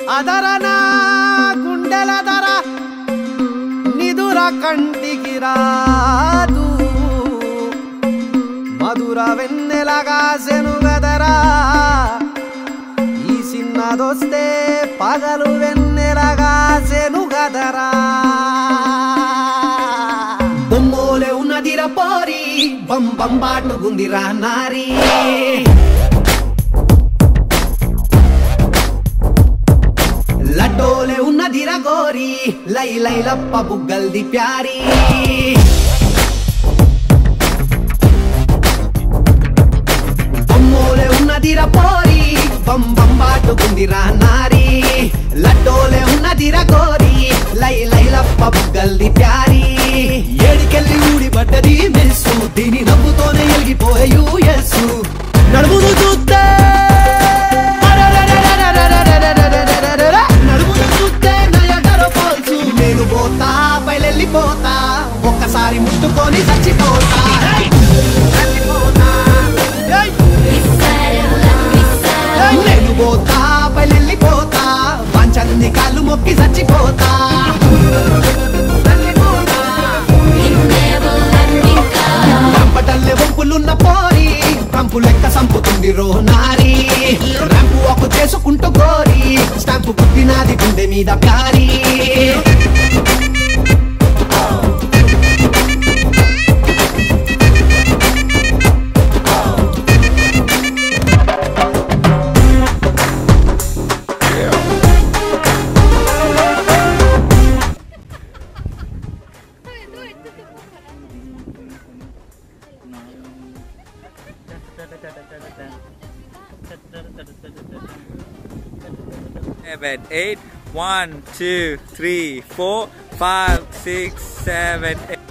అదరనా గుండెల ధర నిదుర కంటికి రాదు మధుర వెన్నెలగా సెనుగదరా ఈ చిన్నదొస్తే పగలు వెన్నెలగా సెనుగదరా బొమ్మోలే ఉన్నదిర పోరి బం బం బాటుకుందిరా నారీ లడ్డోలే ఉన్నదిర గోరి లై లై లప్ప బుగ్గల్ది ప్యారీ బొమ్మోలే ఉన్నదిర పోరి బం బం బాటుకుందిరా నారీ లడ్డోలే ఉన్నదిర గోరి లై లై లప్ప బుగ్గల్ది ప్యారీ ఏడికెళ్ళి ఊడిపడ్డది మెస్సు దీని నవ్వుతోనే ఎలిగిపోయే యూఎస్ నడుమును చూస్తే నడుమును చూస్తే నయగర ఫాల్స్ నేను పోతా బయలెళ్ళిపోతా ఒక్కసారి ముట్టుకొని చచ్చిపోతా చచ్చిపోతా ఏయ్! నేను పోతా బయలెళ్ళిపోతా పంచంది కాళ్ళు మొక్కి చచ్చిపోతా చచ్చిపోతా. రంపటల్లే వంపులున్న పోరి కంపు లెక్క సంపుతుంది రో నారి రంపు ఒక చేసుకుంటూ గోరి స్టాంపు పుట్టినాది గుండె మీద ప్యారీ seven, eight, one, two, three, four, five, six, seven, eight.